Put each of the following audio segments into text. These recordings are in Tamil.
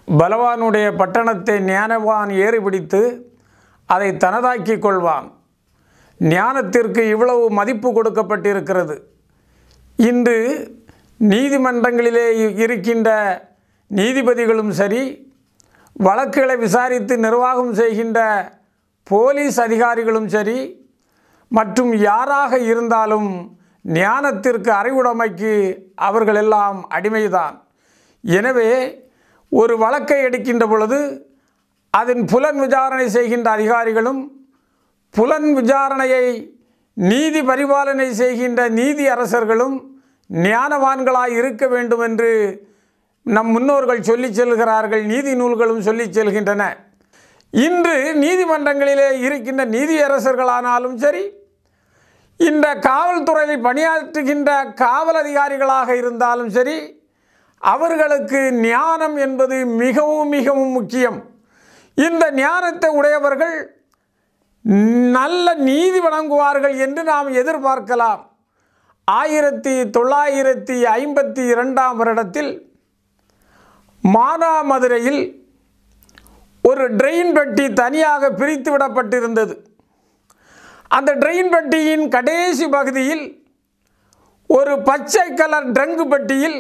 பலவானுடைய பட்டணத்தை ஞானவான் ஏறி பிடித்து அதை தனதாக்கிக் கொள்வான் ஞானத்திற்கு இவ்வளவு மதிப்பு கொடுக்கப்பட்டிருக்கிறது இன்று நீதிமன்றங்களிலே இருக்கின்ற நீதிபதிகளும் சரி வழக்குகளை விசாரித்து நிர்வாகம் செய்கின்ற போலீஸ் அதிகாரிகளும் சரி மற்றும் யாராக இருந்தாலும் ஞானத்திற்கு அறிவுடைமைக்கு அவர்கள் எல்லாம் அடிமைதான் எனவே ஒரு வழக்கை எடுக்கின்ற பொழுது அதன் புலன் விசாரணை செய்கின்ற அதிகாரிகளும் புலன் விசாரணையை நீதி பரிபாலனை செய்கின்ற நீதி அரசர்களும் ஞானவான்களாய் இருக்க வேண்டும் என்று நம் முன்னோர்கள் சொல்லிச் செல்கிறார்கள் நீதி நூல்களும் சொல்லிச் செல்கின்றன இன்று நீதிமன்றங்களிலே இருக்கின்ற நீதியரசர்களானாலும் சரி இந்த காவல்துறையில் பணியாற்றுகின்ற காவல் அதிகாரிகளாக இருந்தாலும் சரி அவர்களுக்கு ஞானம் என்பது மிகவும் மிகவும் முக்கியம் இந்த ஞானத்தை உடையவர்கள் நல்ல நீதி வழங்குவார்கள் என்று நாம் எதிர்பார்க்கலாம் ஆயிரத்தி தொள்ளாயிரத்தி ஐம்பத்தி இரண்டாம் வருடத்தில் மானாமதுரையில் ஒரு ட்ரெயின் பெட்டி தனியாக பிரித்து விடப்பட்டிருந்தது அந்த ட்ரெயின் பெட்டியின் கடைசி பகுதியில் ஒரு பச்சை கலர் ட்ரங்கு பெட்டியில்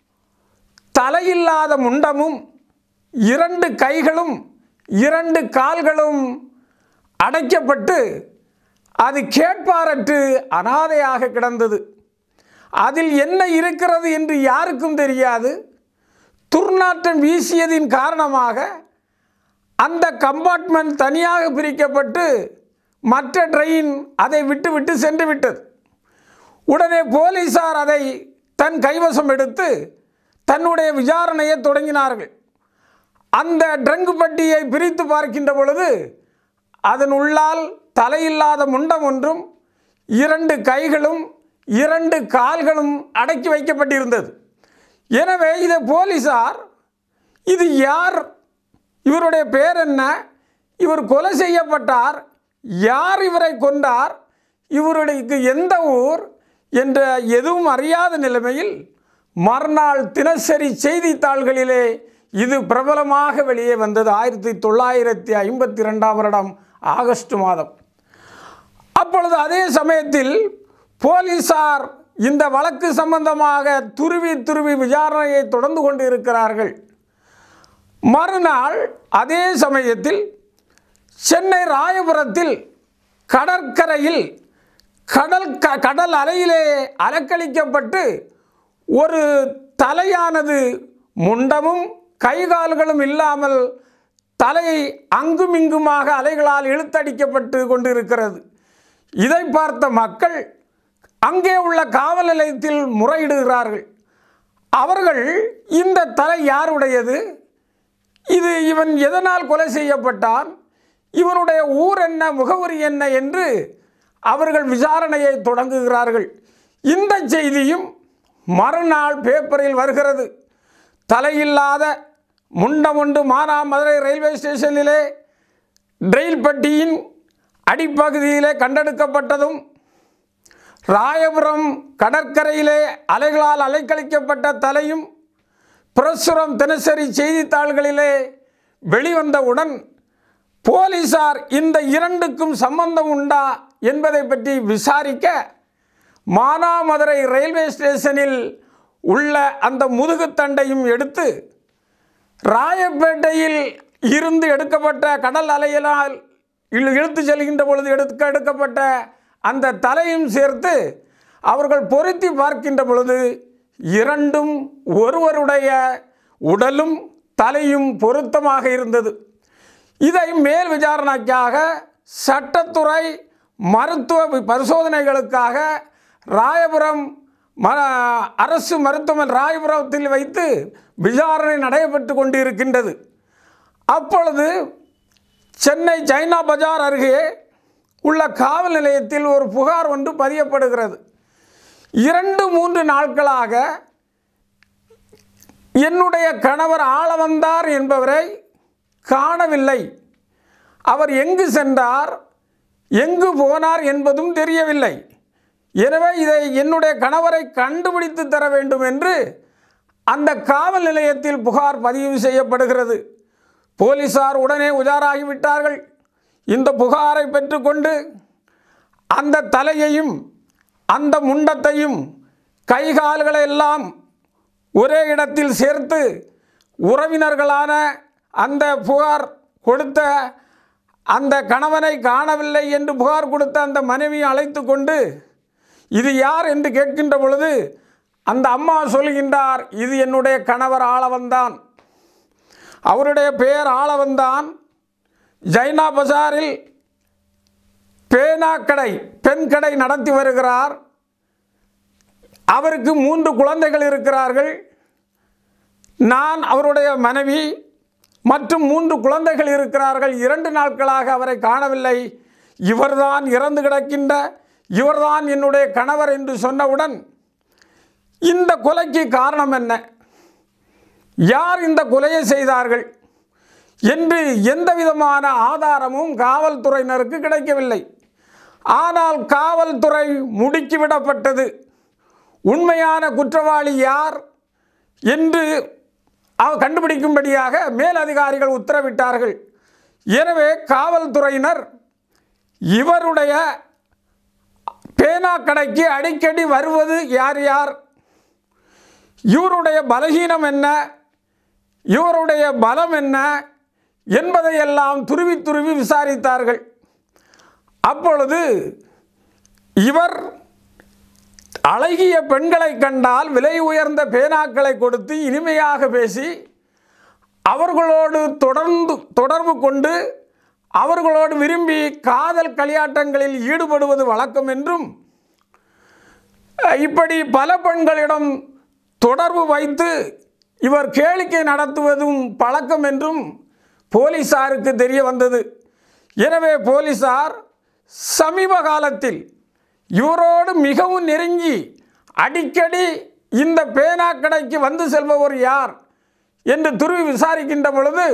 தலையில்லாத முண்டமும் இரண்டு கைகளும் இரண்டு கால்களும் அடைக்கப்பட்டு அது கேட்பாரற்று அனாதையாக கிடந்தது அதில் என்ன இருக்கிறது என்று யாருக்கும் தெரியாது துர்நாற்றம் வீசியதின் காரணமாக அந்த கம்பார்ட்மெண்ட் தனியாக பிரிக்கப்பட்டு மற்ற ட்ரெயின் அதை விட்டு விட்டு சென்று விட்டது உடனே போலீசார் அதை தன் கைவசம் எடுத்து தன்னுடைய விசாரணையை தொடங்கினார்கள் அந்த ட்ரங்கு பட்டியை பிரித்து பார்க்கின்ற பொழுது அதன் உள்ளால் தலையில்லாத முண்டம் ஒன்றும் இரண்டு கைகளும் இரண்டு கால்களும் அடக்கி வைக்கப்பட்டிருந்தது எனவே இதை போலீசார் இது யார் இவருடைய பேர் என்ன இவர் கொலை செய்யப்பட்டார் யார் இவரை கொண்டார் இவருடைய எந்த ஊர் என்ற எதுவும் அறியாத நிலைமையில் மறுநாள் தினசரி செய்தித்தாள்களிலே இது பிரபலமாக வெளியே வந்தது ஆயிரத்தி தொள்ளாயிரத்தி ஐம்பத்தி ரெண்டாம் வருடம் ஆகஸ்ட் மாதம் அப்பொழுது அதே சமயத்தில் போலீசார் இந்த வழக்கு சம்பந்தமாக துருவி துருவி விசாரணையை தொடர்ந்து கொண்டு இருக்கிறார்கள் மறுநாள் அதே சமயத்தில் சென்னை ராயபுரத்தில் கடற்கரையில் கடல் க கடல் அலையிலே அலக்களிக்கப்பட்டு ஒரு தலையானது முண்டமும் கைகால்களும் இல்லாமல் தலை அங்கும் இங்குமாக அலைகளால் இழுத்தடிக்கப்பட்டு கொண்டிருக்கிறது இதை பார்த்த மக்கள் அங்கே உள்ள காவல் நிலையத்தில் முறையிடுகிறார்கள் அவர்கள் இந்த தலை யாருடையது இது இவன் எதனால் கொலை செய்யப்பட்டான் இவனுடைய ஊர் என்ன முகவரி என்ன என்று அவர்கள் விசாரணையை தொடங்குகிறார்கள் இந்த செய்தியும் மறுநாள் பேப்பரில் வருகிறது தலையில்லாத முண்டமுண்டு மானாமதுரை ரயில்வே ஸ்டேஷனிலே ரயில் பட்டியின் அடிப்பகுதியிலே கண்டெடுக்கப்பட்டதும் ராயபுரம் கடற்கரையிலே அலைகளால் அலைக்கழிக்கப்பட்ட தலையும் பிரசுரம் தினசரி செய்தித்தாள்களிலே வெளிவந்தவுடன் போலீசார் இந்த இரண்டுக்கும் சம்பந்தம் உண்டா என்பதை பற்றி விசாரிக்க மானாமதுரை ரயில்வே ஸ்டேஷனில் உள்ள அந்த முதுகுத்தண்டையும் எடுத்து ராயப்பேட்டையில் இருந்து எடுக்கப்பட்ட கடல் அலையினால் இழு- இழுத்து செல்கின்ற பொழுது எடுக்க எடுக்கப்பட்ட அந்த தலையும் சேர்த்து அவர்கள் பொருத்தி பார்க்கின்ற பொழுது இரண்டும் ஒருவருடைய உடலும் தலையும் பொருத்தமாக இருந்தது இதை மேல் விசாரணைக்காக சட்டத்துறை மருத்துவ பரிசோதனைகளுக்காக ராயபுரம் ம அரசு மருத்துவமனை ராயபுரத்தில் வைத்து விசாரணை நடைபெற்று கொண்டிருக்கின்றது அப்பொழுது சென்னை சைனா பஜார் அருகே உள்ள காவல் நிலையத்தில் ஒரு புகார் ஒன்று பதியப்படுகிறது இரண்டு மூன்று நாட்களாக என்னுடைய கணவர் ஆள வந்தார் என்பவரை காணவில்லை அவர் எங்கு சென்றார் எங்கு போனார் என்பதும் தெரியவில்லை எனவே இதை என்னுடைய கணவரை கண்டுபிடித்து தர வேண்டும் என்று அந்த காவல் நிலையத்தில் புகார் பதிவு செய்யப்படுகிறது போலீசார் உடனே உஜாராகிவிட்டார்கள் இந்த புகாரை பெற்றுக்கொண்டு அந்த தலையையும் அந்த முண்டத்தையும் கைகால்களை எல்லாம் ஒரே இடத்தில் சேர்த்து உறவினர்களான அந்த புகார் கொடுத்த அந்த கணவனை காணவில்லை என்று புகார் கொடுத்த அந்த மனைவியை அழைத்து கொண்டு இது யார் என்று கேட்கின்ற பொழுது அந்த அம்மா சொல்கின்றார் இது என்னுடைய கணவர் ஆளவன்தான் அவருடைய பெயர் ஆளவன்தான் ஜைனா பஜாரில் பேனா கடை பெண் கடை நடத்தி வருகிறார் அவருக்கு மூன்று குழந்தைகள் இருக்கிறார்கள் நான் அவருடைய மனைவி மற்றும் மூன்று குழந்தைகள் இருக்கிறார்கள் இரண்டு நாட்களாக அவரை காணவில்லை இவர்தான் இறந்து கிடக்கின்ற இவர்தான் என்னுடைய கணவர் என்று சொன்னவுடன் இந்த கொலைக்கு காரணம் என்ன யார் இந்த கொலையை செய்தார்கள் என்று எந்த விதமான ஆதாரமும் காவல்துறையினருக்கு கிடைக்கவில்லை ஆனால் காவல்துறை முடுக்கிவிடப்பட்டது உண்மையான குற்றவாளி யார் என்று அவ கண்டுபிடிக்கும்படியாக மேலதிகாரிகள் உத்தரவிட்டார்கள் எனவே காவல்துறையினர் இவருடைய பேனா கடைக்கு அடிக்கடி வருவது யார் யார் இவருடைய பலகீனம் என்ன இவருடைய பலம் என்ன என்பதையெல்லாம் துருவி துருவி விசாரித்தார்கள் அப்பொழுது இவர் அழகிய பெண்களை கண்டால் விலை உயர்ந்த பேனாக்களை கொடுத்து இனிமையாக பேசி அவர்களோடு தொடர்ந்து தொடர்பு கொண்டு அவர்களோடு விரும்பி காதல் களியாட்டங்களில் ஈடுபடுவது வழக்கம் என்றும் இப்படி பல பெண்களிடம் தொடர்பு வைத்து இவர் கேளிக்கை நடத்துவதும் பழக்கம் என்றும் போலீசாருக்கு தெரிய வந்தது எனவே போலீசார் சமீப காலத்தில் இவரோடு மிகவும் நெருங்கி அடிக்கடி இந்த பேனா கடைக்கு வந்து செல்பவர் யார் என்று துருவி விசாரிக்கின்ற பொழுது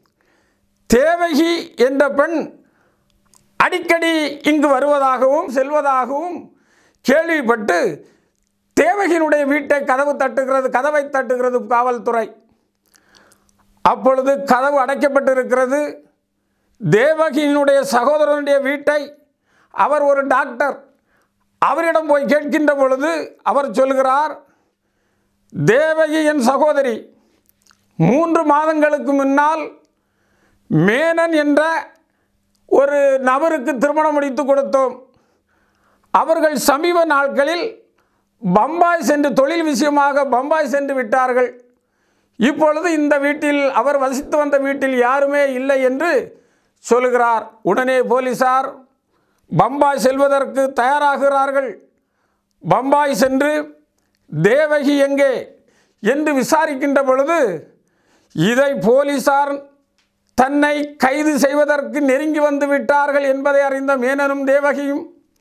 தேவகி என்ற பெண் அடிக்கடி இங்கு வருவதாகவும் செல்வதாகவும் கேள்விப்பட்டு தேவகியினுடைய வீட்டை கதவு தட்டுகிறது கதவை தட்டுகிறது காவல்துறை அப்பொழுது கதவு அடைக்கப்பட்டிருக்கிறது தேவகியினுடைய சகோதரனுடைய வீட்டை அவர் ஒரு டாக்டர் அவரிடம் போய் கேட்கின்ற பொழுது அவர் சொல்கிறார் தேவகி என் சகோதரி மூன்று மாதங்களுக்கு முன்னால் மேனன் என்ற ஒரு நபருக்கு திருமணம் முடித்து கொடுத்தோம் அவர்கள் சமீப நாட்களில் பம்பாய் சென்று தொழில் விஷயமாக பம்பாய் சென்று விட்டார்கள் இப்பொழுது இந்த வீட்டில் அவர் வசித்து வந்த வீட்டில் யாருமே இல்லை என்று சொல்கிறார் உடனே போலீசார் பம்பாய் செல்வதற்கு தயாராகிறார்கள் பம்பாய் சென்று தேவகி எங்கே என்று விசாரிக்கின்ற பொழுது இதை போலீசார் தன்னை கைது செய்வதற்கு நெருங்கி வந்து விட்டார்கள் என்பதை அறிந்த மேனனும் தேவகியும்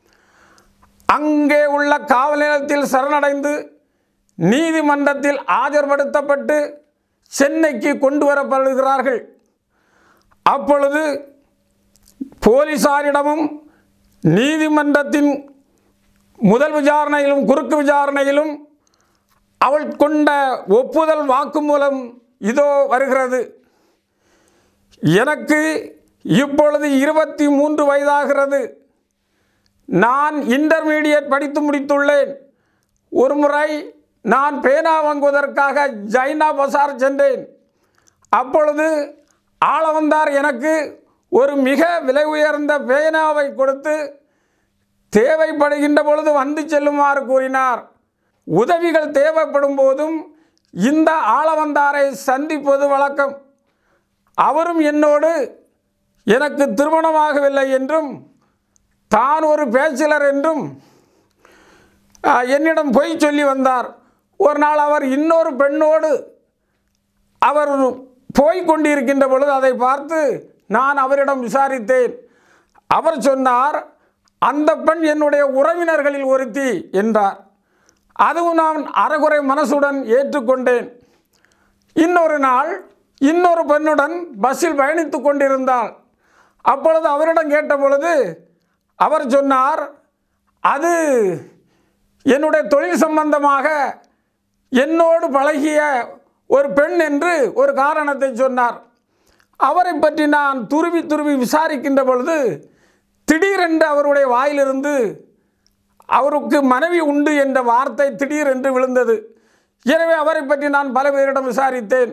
அங்கே உள்ள காவல் நிலையத்தில் சரணடைந்து நீதிமன்றத்தில் ஆஜர்படுத்தப்பட்டு சென்னைக்கு கொண்டு வரப்படுகிறார்கள் அப்பொழுது போலீசாரிடமும் நீதிமன்றத்தின் முதல் விசாரணையிலும் குறுக்கு விசாரணையிலும் அவள் கொண்ட ஒப்புதல் வாக்குமூலம் இதோ வருகிறது எனக்கு இப்பொழுது இருபத்தி மூன்று வயதாகிறது நான் இன்டர்மீடியட் படித்து முடித்துள்ளேன் ஒரு முறை நான் பேனா வாங்குவதற்காக ஜைனா பசார் சென்றேன் அப்பொழுது ஆளவந்தார் எனக்கு ஒரு மிக விலை உயர்ந்த பேனாவை கொடுத்து தேவைப்படுகின்ற பொழுது வந்து செல்லுமாறு கூறினார் உதவிகள் தேவைப்படும் போதும் இந்த ஆளவந்தாரை சந்திப்பது வழக்கம் அவரும் என்னோடு எனக்கு திருமணமாகவில்லை என்றும் தான் ஒரு பேச்சிலர் என்றும் ஆஹ், என்னிடம் பொய் சொல்லி வந்தார் ஒரு நாள் அவர் இன்னொரு பெண்ணோடு அவர் போய் கொண்டிருக்கின்ற பொழுது அதை பார்த்து நான் அவரிடம் விசாரித்தேன் அவர் சொன்னார் அந்த பெண் என்னுடைய உறவினர்களில் ஒருத்தி என்றார் அதுவும் நான் அறகுறை மனசுடன் ஏற்றுக்கொண்டேன் இன்னொரு நாள் இன்னொரு பெண்ணுடன் பஸ்ஸில் பயணித்து கொண்டிருந்தாள் அப்பொழுது அவரிடம் கேட்ட பொழுது அவர் சொன்னார் அது என்னுடைய தொழில் சம்பந்தமாக என்னோடு பழகிய ஒரு பெண் என்று ஒரு காரணத்தை சொன்னார் அவரை பற்றி நான் துருவி துருவி விசாரிக்கின்ற பொழுது திடீரென்று அவருடைய வாயிலிருந்து அவருக்கு மனைவி உண்டு என்ற வார்த்தை திடீரென்று விழுந்தது எனவே அவரை பற்றி நான் பல பேரிடம் விசாரித்தேன்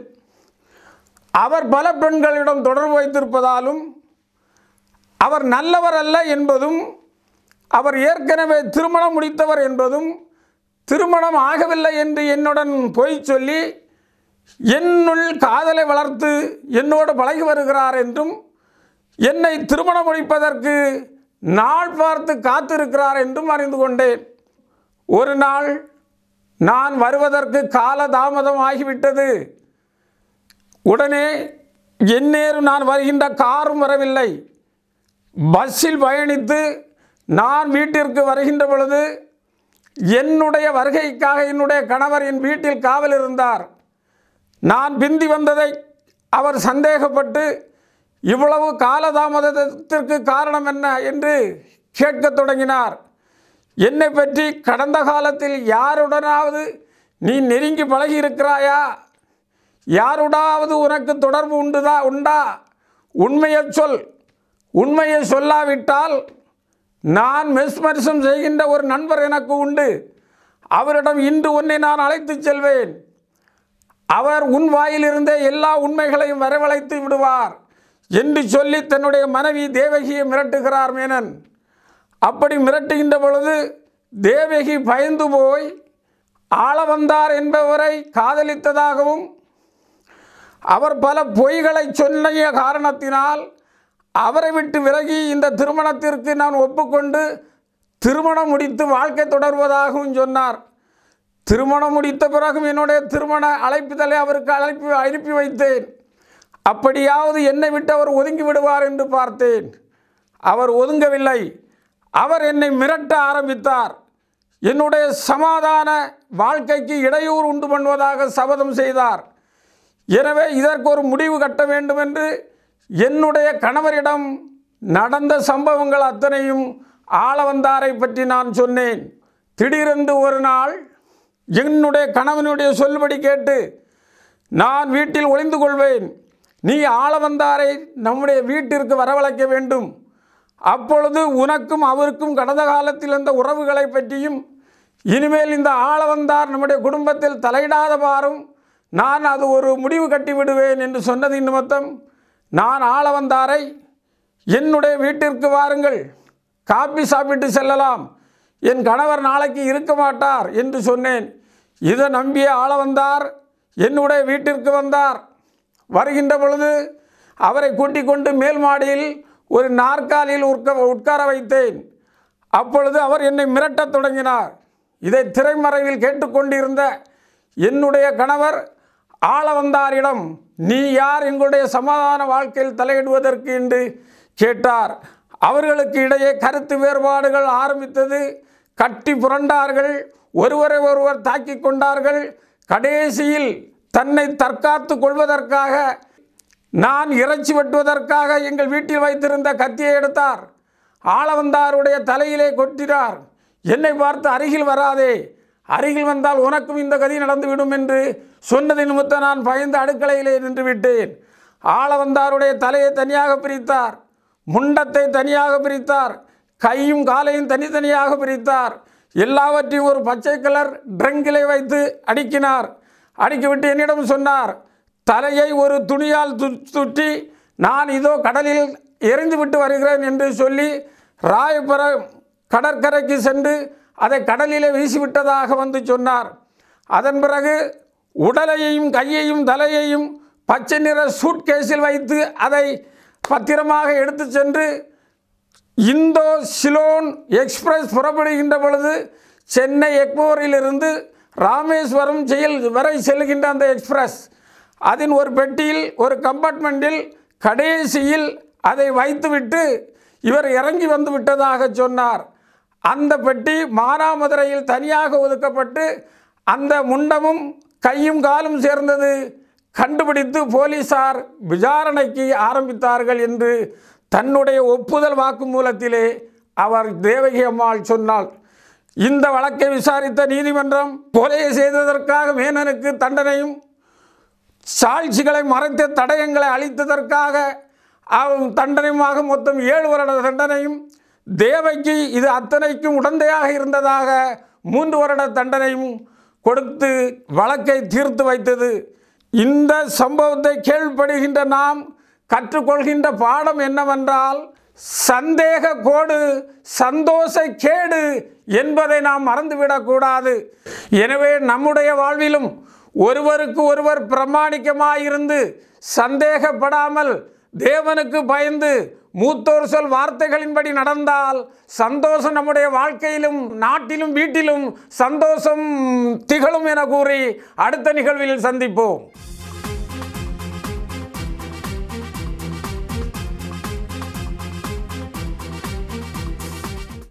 அவர் பல பெண்களிடம் தொடர்பு வைத்திருப்பதாலும் அவர் நல்லவர் அல்ல என்பதும் அவர் ஏற்கனவே திருமணம் முடித்தவர் என்பதும் திருமணம் ஆகவில்லை என்று என்னுடன் பொய் சொல்லி என்னுள் காதலை வளர்த்து என்னோடு பழகி வருகிறார் என்றும் என்னை திருமணம் முடிப்பதற்கு நாள் பார்த்து காத்திருக்கிறார் என்றும் அறிந்து கொண்டேன் ஒரு நாள் நான் வருவதற்கு கால தாமதம் ஆகிவிட்டது உடனே எந்நேரம் நான் வருகின்ற காரும் வரவில்லை பஸ்ஸில் பயணித்து நான் வீட்டிற்கு வருகின்ற பொழுது என்னுடைய வருகைக்காக என்னுடைய கணவர் என் வீட்டில் காவல் இருந்தார் நான் பிந்தி வந்ததை அவர் சந்தேகப்பட்டு இவ்வளவு காலதாமதத்திற்கு காரணம் என்ன என்று கேட்கத் தொடங்கினார் என்னை பற்றி கடந்த காலத்தில் யாருடனாவது நீ நெருங்கி பழகி இருக்கிறாயா யாருடாவது உனக்கு தொடர்பு உண்டுதா உண்டா உண்மையை சொல் உண்மையை சொல்லாவிட்டால் நான் மெஸ்மரிசம் செய்கின்ற ஒரு நண்பர் எனக்கு உண்டு அவரிடம் இன்று உன்னை நான் அழைத்துச் செல்வேன் அவர் உன் வாயிலிருந்தே எல்லா உண்மைகளையும் வரவழைத்து விடுவார் என்று சொல்லி தன்னுடைய மனைவி தேவகியை மிரட்டுகிறார் மேனன் அப்படி மிரட்டுகின்ற பொழுது தேவகி பயந்து போய் ஆள வந்தார் என்பவரை காதலித்ததாகவும் அவர் பல பொய்களை சொன்னிய காரணத்தினால் அவரை விட்டு விலகி இந்த திருமணத்திற்கு நான் ஒப்புக்கொண்டு திருமணம் முடித்து வாழ்க்கை தொடர்வதாகவும் சொன்னார் திருமணம் முடித்த பிறகும் என்னுடைய திருமண அழைப்புதலை அவருக்கு அழைப்பு அனுப்பி வைத்தேன் அப்படியாவது என்னை விட்டு அவர் ஒதுங்கி விடுவார் என்று பார்த்தேன் அவர் ஒதுங்கவில்லை அவர் என்னை மிரட்ட ஆரம்பித்தார் என்னுடைய சமாதான வாழ்க்கைக்கு இடையூறு உண்டு பண்ணுவதாக சபதம் செய்தார் எனவே இதற்கு ஒரு முடிவு கட்ட வேண்டும் என்று என்னுடைய கணவரிடம் நடந்த சம்பவங்கள் அத்தனையும் ஆளவந்தாரை பற்றி நான் சொன்னேன் திடீரென்று ஒரு நாள் என்னுடைய கணவனுடைய சொல்படி கேட்டு நான் வீட்டில் ஒளிந்து கொள்வேன் நீ ஆளவந்தாரை நம்முடைய வீட்டிற்கு வரவழைக்க வேண்டும் அப்பொழுது உனக்கும் அவருக்கும் கடந்த காலத்தில் இருந்த உறவுகளை பற்றியும் இனிமேல் இந்த ஆளவந்தார் நம்முடைய குடும்பத்தில் தலையிடாத பாரும் நான் அது ஒரு முடிவு கட்டி விடுவேன் என்று சொன்னதின் நிமித்தம் நான் ஆளவந்தாரை என்னுடைய வீட்டிற்கு வாருங்கள் காப்பி சாப்பிட்டு செல்லலாம் என் கணவர் நாளைக்கு இருக்க மாட்டார் என்று சொன்னேன் இதை நம்பிய ஆள வந்தார் என்னுடைய வீட்டிற்கு வந்தார் வருகின்ற பொழுது அவரை கூட்டிக் கொண்டு மேல் மாடியில் ஒரு நாற்காலியில் உட்க உட்கார வைத்தேன் அப்பொழுது அவர் என்னை மிரட்டத் தொடங்கினார் இதை திரைமறைவில் கேட்டுக்கொண்டிருந்த என்னுடைய கணவர் ஆளவந்தாரிடம் நீ யார் எங்களுடைய சமாதான வாழ்க்கையில் தலையிடுவதற்கு என்று கேட்டார் அவர்களுக்கு இடையே கருத்து வேறுபாடுகள் ஆரம்பித்தது கட்டி புரண்டார்கள் ஒருவரை ஒருவர் தாக்கிக் கொண்டார்கள் கடைசியில் தன்னை தற்காத்து கொள்வதற்காக நான் இறைச்சி வெட்டுவதற்காக எங்கள் வீட்டில் வைத்திருந்த கத்தியை எடுத்தார் ஆளவந்தாருடைய தலையிலே கொட்டினார் என்னை பார்த்து அருகில் வராதே அருகில் வந்தால் உனக்கும் இந்த கதி நடந்துவிடும் என்று சொன்னதை நிமித்தம் நான் பயந்து அடுக்கலையிலே நின்று விட்டேன் ஆளவந்தாருடைய தலையை தனியாக பிரித்தார் முண்டத்தை தனியாக பிரித்தார் கையும் காலையும் தனித்தனியாக பிரித்தார் எல்லாவற்றையும் ஒரு பச்சை கலர் ட்ரங்கிலே வைத்து அடுக்கினார் அடுக்கிவிட்டு என்னிடம் சொன்னார் தலையை ஒரு துணியால் து சுற்றி நான் இதோ கடலில் எரிந்து விட்டு வருகிறேன் என்று சொல்லி ராயபுரம் கடற்கரைக்கு சென்று அதை கடலிலே வீசிவிட்டதாக வந்து சொன்னார் அதன் பிறகு உடலையும் கையையும் தலையையும் பச்சை நிற சூட்கேஸில் வைத்து அதை பத்திரமாக எடுத்து சென்று இந்தோ சிலோன் எக்ஸ்பிரஸ் புறப்படுகின்ற பொழுது சென்னை எக்மோரிலிருந்து ராமேஸ்வரம் செயல் வரை செல்கின்ற அந்த எக்ஸ்பிரஸ் அதன் ஒரு பெட்டியில் ஒரு கம்பார்ட்மெண்ட்டில் கடைசியில் அதை வைத்துவிட்டு இவர் இறங்கி வந்து விட்டதாக சொன்னார் அந்த பெட்டி மானாமதுரையில் தனியாக ஒதுக்கப்பட்டு அந்த முண்டமும் கையும் காலும் சேர்ந்தது கண்டுபிடித்து போலீசார் விசாரணைக்கு ஆரம்பித்தார்கள் என்று தன்னுடைய ஒப்புதல் வாக்குமூலத்திலே அவர் தேவகி அம்மாள் சொன்னாள் இந்த வழக்கை விசாரித்த நீதிமன்றம் கொலையை செய்ததற்காக மேனனுக்கு தண்டனையும் சாட்சிகளை மறைத்த தடயங்களை அளித்ததற்காக அவன் தண்டனையுமாக மொத்தம் ஏழு வருட தண்டனையும் தேவைக்கு இது அத்தனைக்கும் உடந்தையாக இருந்ததாக மூன்று வருட தண்டனையும் கொடுத்து வழக்கை தீர்த்து வைத்தது இந்த சம்பவத்தை கேள்விப்படுகின்ற நாம் கற்றுக்கொள்கின்ற பாடம் என்னவென்றால் சந்தேக கோடு சந்தோஷ கேடு என்பதை நாம் மறந்துவிடக்கூடாது எனவே நம்முடைய வாழ்விலும் ஒருவருக்கு ஒருவர் பிரமாணிக்கமாயிருந்து சந்தேகப்படாமல் தேவனுக்கு பயந்து மூத்தோர் சொல் வார்த்தைகளின்படி நடந்தால் சந்தோஷம் நம்முடைய வாழ்க்கையிலும் நாட்டிலும் வீட்டிலும் சந்தோஷம் திகழும் என கூறி அடுத்த நிகழ்வில் சந்திப்போம்